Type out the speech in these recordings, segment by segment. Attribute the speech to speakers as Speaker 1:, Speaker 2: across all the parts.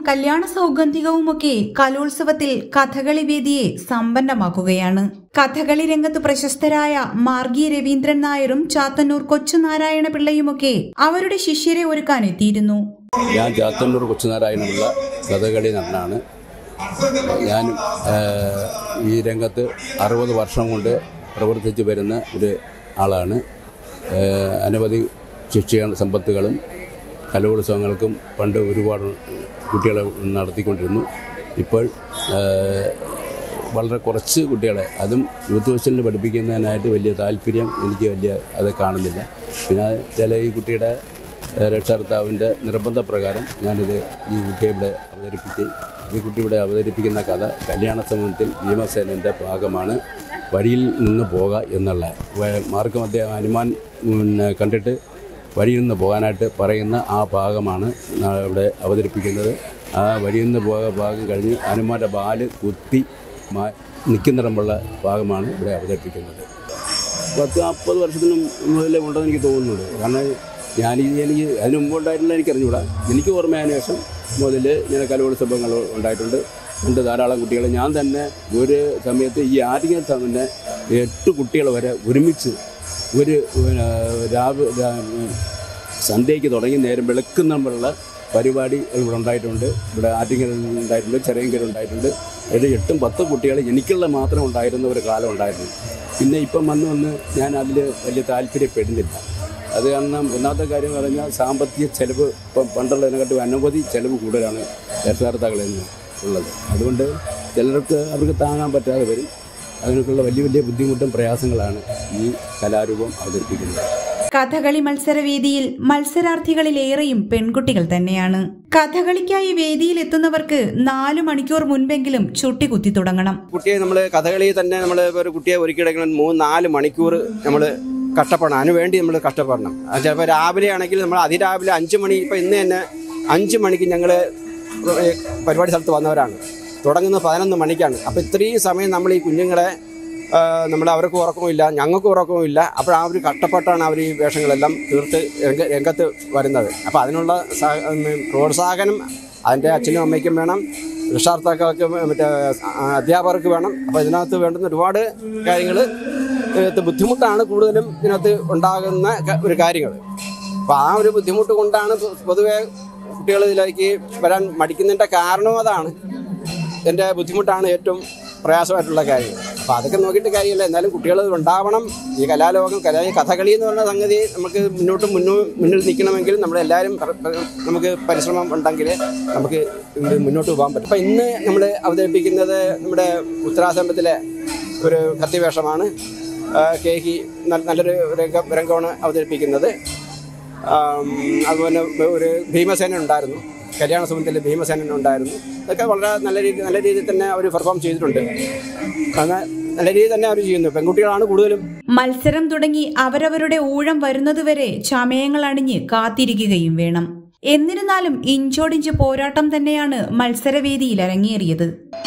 Speaker 1: കല്യാണ സൗഗന്ധികവുമൊക്കെ കലോത്സവത്തിൽ കഥകളി വേദിയെ സമ്പന്നമാക്കുകയാണ് കഥകളി രംഗത്ത് പ്രശസ്തരായ മാർഗി രവീന്ദ്രൻ നായരും ചാത്തന്നൂർ കൊച്ചുനാരായണ പിള്ളയുമൊക്കെ അവരുടെ ശിഷ്യരെ ഒരുക്കാൻ എത്തിയിരുന്നു
Speaker 2: ഞാൻ ചാത്തന്നൂർ കൊച്ചുനാരായണമുള്ള കഥകളി നടനാണ് ഞാൻ ഏഹ്, ഈ രംഗത്ത് അറുപത് വർഷം കൊണ്ട് പ്രവർത്തിച്ചു വരുന്ന ഒരു ആളാണ് ഏഹ്, അനവധി ശിക്ഷ സമ്പത്തുകളും കലോത്സവങ്ങൾക്കും പണ്ട് ഒരുപാട് കുട്ടികളെ നടത്തിക്കൊണ്ടിരുന്നു ഇപ്പോൾ ഏഹ്, വളരെ കുറച്ച് കുട്ടികളെ അതും യൂത്ത് ഹോസ്റ്റലിൽ പഠിപ്പിക്കുന്നതിനായിട്ട് വലിയ താല്പര്യം എനിക്ക് വലിയ അത് കാണുന്നില്ല പിന്നെ ചില ഈ കുട്ടിയുടെ ഏഹ് രക്ഷകർത്താവിൻ്റെ നിർബന്ധപ്രകാരം ഞാനിത് ഈ കുട്ടിയെ ഇവിടെ അവതരിപ്പിക്കുകയും ഈ കുട്ടി ഇവിടെ അവതരിപ്പിക്കുന്ന കഥ കല്യാണ സമൂഹത്തിൽ ഭീമസേനൻ്റെ ഭാഗമാണ് വഴിയിൽ നിന്ന് പോക എന്നുള്ള വ- മാർഗമധ്യ ഹനുമാൻ പിന്നെ കണ്ടിട്ട് വഴിയിൽ നിന്ന് പോകാനായിട്ട് പറയുന്ന ആ ഭാഗമാണ് നാ- ഇവിടെ അവതരിപ്പിക്കുന്നത് ആ വഴിയിൽ നിന്ന് പോക ഭാഗം കഴിഞ്ഞ് ഹനുമാൻ്റെ ബാല് കുത്തി മാ നിൽക്കുന്നിടമുള്ള ഭാഗമാണ് ഇവിടെ അവതരിപ്പിക്കുന്നത് പത്ത് നാൽപ്പത് വർഷത്തിന് മുതലേ ഉണ്ടെന്ന് എനിക്ക് തോന്നുന്നുണ്ട് കാരണം ഞാൻ ഈ എനിക്ക് അതിന് മുമ്പ് ഉണ്ടായിട്ടില്ല എനിക്ക് അറിഞ്ഞുകൂടാ എനിക്ക് ഓർമ്മയതിനു ശേഷം മുതൽ ഇങ്ങനെ കലോത്സവങ്ങൾ ഉണ്ടായിട്ടുണ്ട് ഉണ്ട് ധാരാളം കുട്ടികൾ ഞാൻ തന്നെ ഒരു സമയത്ത് ഈ ആദ്യം തന്നെ എട്ട് കുട്ടികൾ വരെ ഒരുമിച്ച് ഒരു പിന്നെ രാവിലെ സന്ധ്യയ്ക്ക് തുടങ്ങി നേരം വെളുക്കുമ്പോഴുള്ള പരിപാടി ഇവിടെ ഉണ്ടായിട്ടുണ്ട് ഇവിടെ ആറ്റിങ്ങൽ ഉണ്ടായിട്ടുണ്ട് ചെറിയങ്കര ഉണ്ടായിട്ടുണ്ട് ഒരു എട്ടും പത്തും കുട്ടികൾ എനിക്കുള്ള മാത്രം ഉണ്ടായിരുന്ന ഒരു കാലം ഉണ്ടായിരുന്നു പിന്നെ ഇപ്പം വന്ന് വന്ന് ഞാൻ അതിൽ വലിയ താല്പര്യപ്പെടുന്നില്ല അത് കാരണം ഒന്നാമത്തെ കാര്യം എന്ന് പറഞ്ഞാൽ സാമ്പത്തിക ചെലവ് ഇപ്പം പണ്ടുള്ളതിനെക്കാട്ടും അനവധി ചെലവ് കൂടുതലാണ് രക്ഷകർത്താക്കളിൽ നിന്ന് ഉള്ളത് അതുകൊണ്ട് ചിലർക്ക് അവർക്ക് താങ്ങാൻ പറ്റാതെ വരും അതിനൊക്കെയുള്ള വലിയ വലിയ ബുദ്ധിമുട്ടും പ്രയാസങ്ങളാണ് ഈ കലാരൂപം അവതരിപ്പിക്കുന്നത്
Speaker 1: കഥകളി മത്സരവേദിയിൽ മത്സരാർത്ഥികളിലേറെയും പെൺകുട്ടികൾ തന്നെയാണ് കഥകളിക്കായി വേദിയിൽ എത്തുന്നവർക്ക് നാലു മണിക്കൂർ മുൻപെങ്കിലും ചുട്ടികുത്തി തുടങ്ങണം
Speaker 3: കുട്ടിയെ നമ്മൾ കഥകളി തന്നെ നമ്മൾ ഒരു കുട്ടിയെ ഒരുക്കിയെടുക്കണം മൂന്ന് നാല് മണിക്കൂർ നമ്മൾ കഷ്ടപ്പെടണം അതിന് വേണ്ടി നമ്മൾ കഷ്ടപ്പെടണം അത് ചിലപ്പോൾ രാവിലെ ആണെങ്കിൽ നമ്മൾ അതിരാവിലെ അഞ്ച് മണി ഇപ്പം ഇന്ന് തന്നെ അഞ്ച് മണിക്ക് ഞങ്ങൾ പരിപാടി സ്ഥലത്ത് വന്നവരാണ് തുടങ്ങുന്നത് പതിനൊന്ന് മണിക്കാണ് അപ്പോൾ ഇത്രയും സമയം നമ്മൾ ഈ കുഞ്ഞുങ്ങളെ നമ്മൾ അവർക്ക് ഉറക്കവുമില്ല ഞങ്ങൾക്ക് ഉറക്കവുമില്ല അപ്പോൾ ആ ഒരു കഷ്ടപ്പെട്ടാണ് അവർ ഈ വേഷങ്ങളെല്ലാം തീർത്ത് രംഗ രംഗത്ത് വരുന്നത് അപ്പോൾ അതിനുള്ള സഹ- ഉം, പ്രോത്സാഹനം അതിൻ്റെ അച്ഛനും അമ്മയ്ക്കും വേണം രക്ഷാർത്ഥാക്കൾക്ക് മറ്റേ അധ്യാപകർക്ക് വേണം അപ്പോൾ ഇതിനകത്ത് വേണ്ടുന്ന ഒരുപാട് കാര്യങ്ങൾ ഇതിനകത്ത് ബുദ്ധിമുട്ടാണ് കൂടുതലും ഇതിനകത്ത് ഉണ്ടാകുന്ന ക- ഒരു കാര്യങ്ങൾ അപ്പോൾ ആ ഒരു ബുദ്ധിമുട്ട് കൊണ്ടാണ് പൊ- പൊതുവെ കുട്ടികൾ ഇതിലേക്ക് വരാൻ മടിക്കുന്നതിൻ്റെ കാരണവും അതാണ് എൻ്റെ ബുദ്ധിമുട്ടാണ് ഏറ്റവും പ്രയാസമായിട്ടുള്ള കാര്യം അപ്പോൾ അതൊക്കെ നോക്കിയിട്ട് കാര്യമില്ല എന്നാലും കുട്ടികൾ ഉണ്ടാവണം ഈ കലാലോകം കലാ ഈ കഥകളി എന്ന് പറഞ്ഞ സംഗതി നമുക്ക് മുന്നോട്ട് മുന്നോ മുന്നിൽ നിൽക്കണമെങ്കിൽ നമ്മളെല്ലാവരും പര- പര- നമുക്ക് പരിശ്രമം ഉണ്ടെങ്കിൽ നമുക്ക് ഇത് മുന്നോട്ട് പോകാൻ പറ്റും അപ്പോൾ ഇന്ന് നമ്മൾ അവതരിപ്പിക്കുന്നത് നമ്മുടെ ഉത്തരാസംബത്തിലെ ഒരു കത്തിവേഷമാണ് ആ, കേഹി നല്ല- നല്ലൊരു രംഗം രംഗമാണ് അവതരിപ്പിക്കുന്നത് ആം, അതുപോലെ ഒരു ഭീമസേന ഉണ്ടായിരുന്നു കല്യാണ സമയത്തിൽ ഭീമസേനൻ ഉണ്ടായിരുന്നു ഇതൊക്കെ വളരെ നല്ല രീതി നല്ല രീതിയിൽ തന്നെ അവർ പെർഫോം ചെയ്തിട്ടുണ്ട് അങ്ങനെ നല്ല രീതിയിൽ തന്നെ അവർ ചെയ്യുന്നു പെൺകുട്ടികളാണ് കൂടുതലും
Speaker 1: മത്സരം തുടങ്ങി അവരവരുടെ ഊഴം വരുന്നതുവരെ ചമയങ്ങൾ അണിഞ്ഞ് കാത്തിരിക്കുകയും വേണം എന്നിരുന്നാലും ഇഞ്ചോടിഞ്ച് പോരാട്ടം തന്നെയാണ് മത്സരവേദിയിൽ അരങ്ങേറിയത്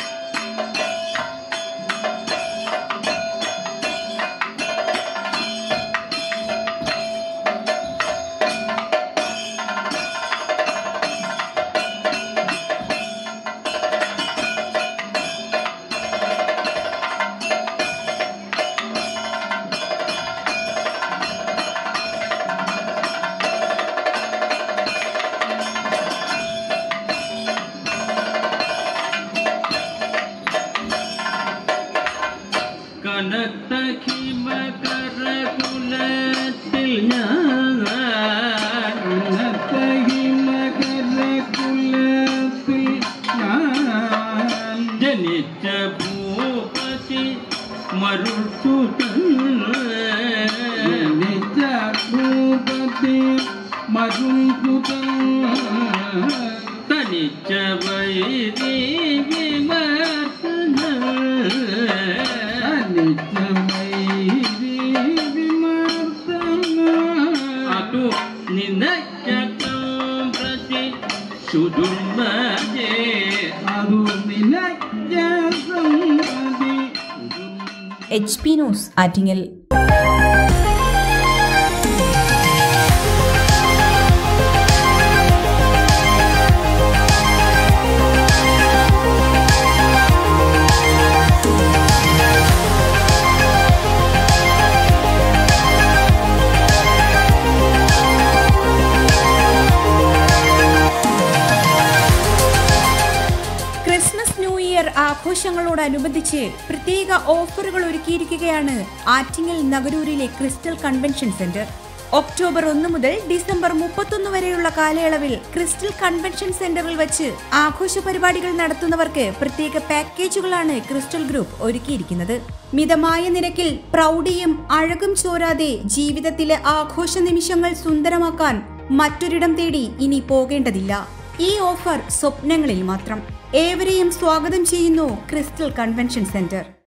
Speaker 4: കനത്ത ഹിമകരകുലത്തിൽ ഞാൻ കനത്ത ഹിമകരകുലത്തിൽ ഞാൻ ജനിച്ച ഭൂപതി മരുസുതൻ ജനിച്ച ഭൂപതി മരുസുതൻ തനിച്ച വൈരി വിമർശന അതു നിനച്ചകം പ്രതി സുദുർമജേ അതു നിനച്ചകം പ്രതി
Speaker 1: എച്ച് പി ന്യൂസ് ആറ്റിങ്ങൽ ദിനത്തോടനുബന്ധിച്ച് പ്രത്യേക ഓഫറുകൾ ഒരുക്കിയിരിക്കുകയാണ് ആറ്റിങ്ങൽ നഗരൂരിലെ ക്രിസ്റ്റൽ കൺവെൻഷൻ സെന്റർ ഒക്ടോബർ ഒന്ന് മുതൽ ഡിസംബർ മുപ്പത്തൊന്ന് വരെയുള്ള കാലയളവിൽ ക്രിസ്റ്റൽ കൺവെൻഷൻ സെന്ററിൽ വെച്ച് ആഘോഷ പരിപാടികൾ നടത്തുന്നവർക്ക് പ്രത്യേക പാക്കേജുകളാണ് ക്രിസ്റ്റൽ ഗ്രൂപ്പ് ഒരുക്കിയിരിക്കുന്നത് മിതമായ നിരക്കിൽ പ്രൗഢിയും അഴകും ചോരാതെ ജീവിതത്തിലെ ആഘോഷ നിമിഷങ്ങൾ സുന്ദരമാക്കാൻ മറ്റൊരിടം തേടി ഇനി പോകേണ്ടതില്ല ഈ ഓഫർ സ്വപ്നങ്ങളിൽ മാത്രം ഏവരെയും സ്വാഗതം ചെയ്യുന്നു ക്രിസ്റ്റൽ കൺവെൻഷൻ സെന്റർ